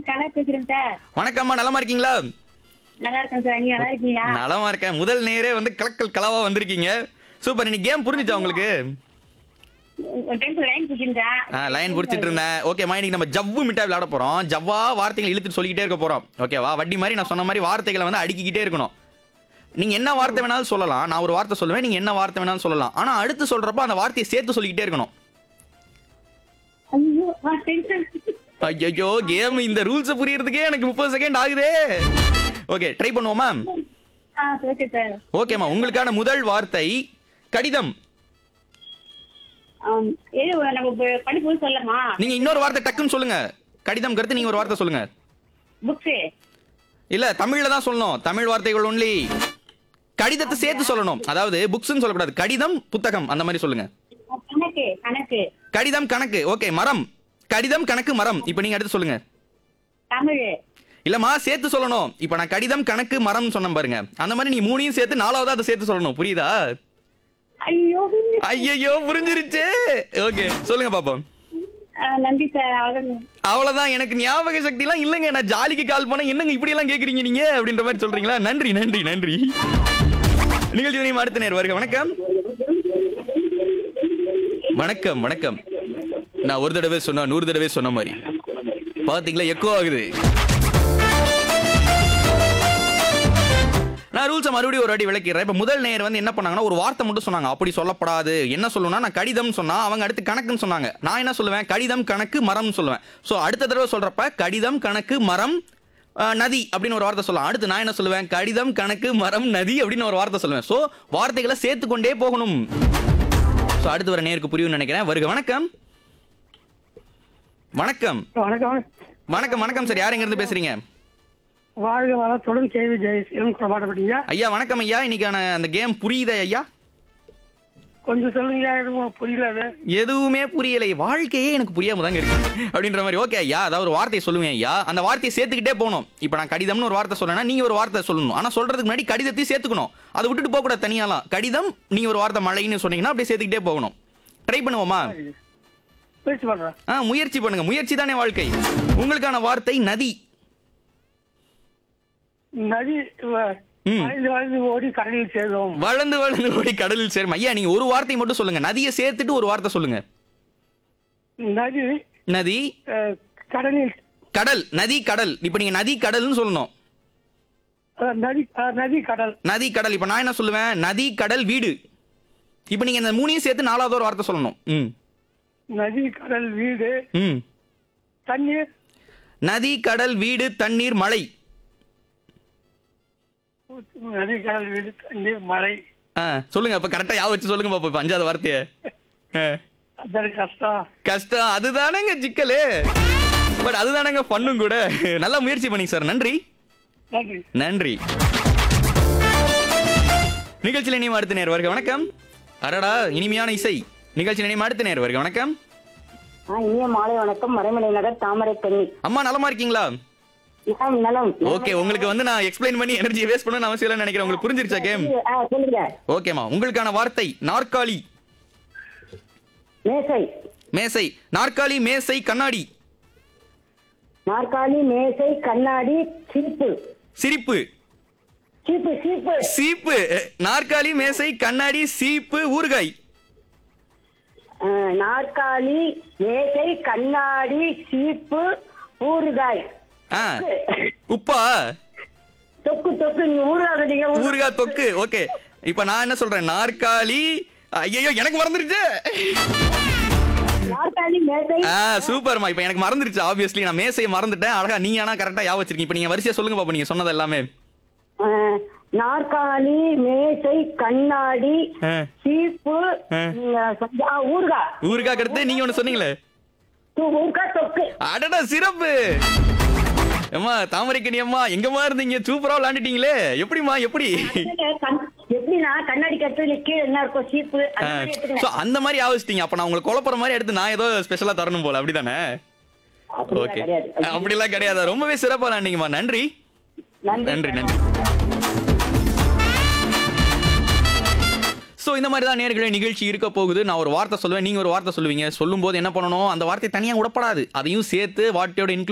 கலா பேசுறேன் சார் வணக்கம்மா நலமா இருக்கீங்களா நல்லா இருக்கேன் சார் நீங்க நல்லா இருக்கீங்களா நலமா இருக்கேன் முதல் நேரே வந்து கலக்கல் கலவா வந்திருக்கீங்க சூப்பர் இன்னைக்கு கேம் புரிஞ்சுச்சா உங்களுக்கு ஒரு டைம் லைன் பிடிச்சிருந்தேன் லைன் பிடிச்சிட்டு இருந்தேன் ஓகேம்மா இன்னைக்கு நம்ம ஜவ்வு மிட்டாய் விளையாட போறோம் ஜவ்வா வார்த்தைகளை இழுத்துட்டு சொல்லிக்கிட்டே இருக்க போறோம் ஓகேவா வட்டி மாதிரி நான் சொன்ன மாதிரி வார்த்தைகளை வந்து அடுக்கிக்கிட்டே இருக்கணும் நீங்க என்ன வார்த்தை வேணாலும் சொல்லலாம் நான் ஒரு வார்த்தை சொல்லுவேன் நீங்க என்ன வார்த்தை வேணாலும் சொல்லலாம் ஆனா அடுத்து சொல்றப்ப அந்த வார்த்தையை சேர்த்து சொல்லிக்கிட்டே இருக்கணும் ஐயோ ஆ, டென்ஷன் ஐயோ கேம் இந்த ரூல்ஸ் புரியறதுக்கே எனக்கு முப்பது செகண்ட் ஆகுதே ஓகே ட்ரை பண்ணுவோமா ஆ ஓகே சார் ஓகேம்மா உங்களுக்கான முதல் வார்த்தை கடிதம் ஆம், ஏது நம்ம ப- படிப்பு சொல்லமா நீங்க இன்னொரு வார்த்தை டக்குன்னு சொல்லுங்க கடிதம் கருத்து நீங்க ஒரு வார்த்தை சொல்லுங்க புக்ஸ் இல்ல தமிழ்ல தான் சொல்லணும் தமிழ் வார்த்தைகள் ஒன்லி கடிதத்தை சேர்த்து சொல்லணும் அதாவது புக்ஸ்னு சொல்லக்கூடாது கடிதம் புத்தகம் அந்த மாதிரி சொல்லுங்க கணக்கு கணக்கு கடிதம் கணக்கு ஓகே மரம் கடிதம் கணக்கு மரம் இப்போ நீங்க அடுத்து சொல்லுங்க தமிழ் இல்லம்மா சேர்த்து சொல்லணும் இப்போ நான் கடிதம் கணக்கு மரம் சொன்னேன் பாருங்க அந்த மாதிரி நீ மூணையும் சேர்த்து நாலாவது அதை சேர்த்து சொல்லணும் புரியுதா ஐயோ ஐயையோ புரிஞ்சிருச்சு ஓகே சொல்லுங்க பாப்போம் ஆ, நன்றி சார் அவ்வளவு அவ்வளவுதான் எனக்கு ஞாபக சக்தி எல்லாம் இல்லைங்க நான் ஜாலிக்கு கால் பண்ண என்னங்க இப்படி எல்லாம் கேக்குறீங்க நீங்க அப்படின்ற மாதிரி சொல்றீங்களா நன்றி நன்றி நன்றி நிகழ்ச்சி நிலையம் அடுத்த நேர் வருக வணக்கம் வணக்கம் வணக்கம் நான் ஒரு தடவை சொன்னா நூறு தடவை சொன்ன மாதிரி பாத்தீங்களா எக்கோ ஆகுது நான் ரூல்ஸை மறுபடியும் ஒரு வாட்டி விளக்கிறேன் இப்போ முதல் நேர் வந்து என்ன பண்ணாங்கன்னா ஒரு வார்த்தை மட்டும் சொன்னாங்க அப்படி சொல்லப்படாது என்ன சொல்லணும்னா நான் கடிதம் சொன்னா அவங்க அடுத்து கணக்குன்னு சொன்னாங்க நான் என்ன சொல்லுவேன் கடிதம் கணக்கு மரம் சொல்லுவேன் ஸோ அடுத்த தடவை சொல்றப்ப கடிதம் கணக்கு மரம் அஹ், நதி அப்படின்னு ஒரு வார்த்தை சொல்லலாம் அடுத்து நான் என்ன சொல்லுவேன் கடிதம் கணக்கு மரம் நதி அப்படின்னு ஒரு வார்த்தை சொல்லுவேன் ஸோ வார்த்தைகளை சேர்த்து கொண்டே போகணும் ஸோ அடுத்து வர நேருக்கு புரியும்னு நினைக்கிறேன் வருக வணக்கம் வணக்கம் வணக்கம் வணக்கம் வணக்கம் சார் யார் எங்கிருந்து பேசுறீங்க வாழ்க வளத்துடன் கேவி ஜெயசீலம் குறபாட்டப்பட்டீங்க ஐயா வணக்கம் ஐயா இன்னைக்கான அந்த கேம் புரியுதா ஐயா கொஞ்சம் சொல்லுங்க எதுவும் புரியல அது எதுவுமே புரியலை வாழ்க்கையே எனக்கு புரியாம தாங்க இருக்கு அப்படின்ற மாதிரி ஓகே ஐயா அதாவது ஒரு வார்த்தையை சொல்லுவேன் ஐயா அந்த வார்த்தையை சேர்த்துக்கிட்டே போகணும் இப்போ நான் கடிதம்னு ஒரு வார்த்தை சொல்லணும்னா நீங்க ஒரு வார்த்தை சொல்லணும் ஆனா சொல்றதுக்கு முன்னாடி கடிதத்தையும் சேர்த்துக்கணும் அதை விட்டுட்டு போக கூடாது தனியாலாம் கடிதம் நீங்க ஒரு வார்த்தை மழைன்னு சொன்னீங்கன்னா அப்படியே சேர்த்துக்கிட்டே போகணும் ட்ரை பண்ணுவோமா பேச்சு பண்றேன் ஆ முயற்சி பண்ணுங்க முயற்சி தானே வாழ்க்கை உங்களுக்கான வார்த்தை நதி நதி வ- ம். வளைந்து வளைந்து ஓடி கடலில் சேரும் வளர்ந்து வளர்ந்து ஓடி கடலில் சேரும் ஐயா நீங்க ஒரு வார்த்தை மட்டும் சொல்லுங்க நதியை சேர்த்துட்டு ஒரு வார்த்தை சொல்லுங்க நதி நதி அஹ், கடலில் கடல் நதி கடல் இப்போ நீங்க நதி கடல்னு சொல்லணும் அஹ், நதி அஹ், நதி கடல் நதி கடல் இப்போ நான் என்ன சொல்லுவேன் நதி கடல் வீடு இப்போ நீங்க இந்த மூணையும் சேர்த்து நாலாவது ஒரு வார்த்தை சொல்லணும் ம் நதி கடல் வீடு ம் தண்ணீர் நதி கடல் வீடு தண்ணீர் மழை நதி கடல் வீடு தண்ணீர் மழை ஆ சொல்லுங்க அப்ப கரெக்டா யா வச்சு சொல்லுங்க பாப்பா இப்ப அஞ்சாவது வார்த்தைய ஆ. அதற்கு கஷ்டம் கஷ்டம் அதுதானேங்க சிக்கலு பட் அதுதானேங்க பண்ணும் கூட நல்லா முயற்சி பண்ணி சார் நன்றி நன்றி நன்றி நிகழ்ச்சியில் இனிமே அடுத்த நேர் வருக வணக்கம் அடடா இனிமையான இசை நிகழ்ச்சியில் இனிமே அடுத்த நேர் வருக வணக்கம் ஆ இனிய மாலை வணக்கம் மறைமலை நகர் தாமரை கண்ணி அம்மா நலமா இருக்கீங்களா நலம் நலம் ஓகே உங்களுக்கு வந்து நான் எக்ஸ்பிளைன் பண்ணி எனர்ஜி வேஸ்ட் பண்ணணும்னு அவசியம் இல்லைன்னு நினைக்கிறேன் உங்களுக்கு புரிஞ்சிருச்சா கேம் ஆ சொல்லுங்க ஓகேம்மா உங்களுக்கான வார்த்தை நாற்காலி மேசை மேசை நாற்காலி மேசை கண்ணாடி நாற்காலி மேசை கண்ணாடி சீப்பு சிரிப்பு சீப்பு சீப்பு சீப்பு நாற்காலி மேசை கண்ணாடி சீப்பு ஊறுகாய் ஆ, நாற்காலி மேசை கண்ணாடி சீப்பு ஊறுகாய் ஆ உப்பா தொக்கு தொக்கு நீ ஊறுகாய் நீங்க ஊறு- ஊறுகாய் தொக்கு ஓகே இப்ப நான் என்ன சொல்றேன் நாற்காலி ஐயோ எனக்கு மறந்துருச்சு நாற்காலி மேசை ஆ சூப்பர்மா இப்ப எனக்கு மறந்துருச்சு ஆப்வியஸ்லி நான் மேசையை மறந்துட்டேன் அழகா நீங்க ஆனா கரெக்டா ஞாபகம் வச்சிருக்கீங்க இப்ப நீங்க வரிசையா சொல்லுங்க பாப்பா நீங்க சொன்னது எல்லாமே ஆ, நாற்காலி மேசை கண்ணாடி ஆ. சீப்பு ஆ. ம், ஆ, ஊறுகாய் ஊறுகாய் அடுத்து நீங்க ஒண்ணு சொன்னீங்களே து- ஊறுகாய் தொக்கு அடடா சிறப்பு அம்மா தாமரைக்கணி அம்மா எங்கம்மா இருந்தீங்க சூப்பரா விளையாண்டுட்டீங்களே எப்படிம்மா எப்படி கண்- எப்படின்னா கண்ணாடி கட்டுல கீழே என்ன இருக்கும் சீப்பு அந்த மாதிரி சோ எடுத்துக்கிறேன். அந்த மாதிரி ஆவச்சிட்டீங்க அப்ப நான் உங்களுக்கு குழப்பற மாதிரி எடுத்து நான் ஏதோ ஸ்பெஷலா தரணும் போல அப்படிதானே அப்படிலாம் ஓகே கிடையாது. அப்படிலாம் கிடையாது ரொம்பவே சிறப்பா விளையாண்டீங்கம்மா நன்றி நன்றி நன்றி ஸோ இந்த மாதிரி தான் நேர்களே நிகழ்ச்சி இருக்க போகுது நான் ஒரு வார்த்தை சொல்லுவேன் நீங்க ஒரு வார்த்தை சொல்லுவீங்க சொல்லும்போது என்ன பண்ணணும் அந்த வார்த்தை தனியாக விடப்படாது அதையும் சேர்த்து வார்த்தையோட இன்க்ளூட்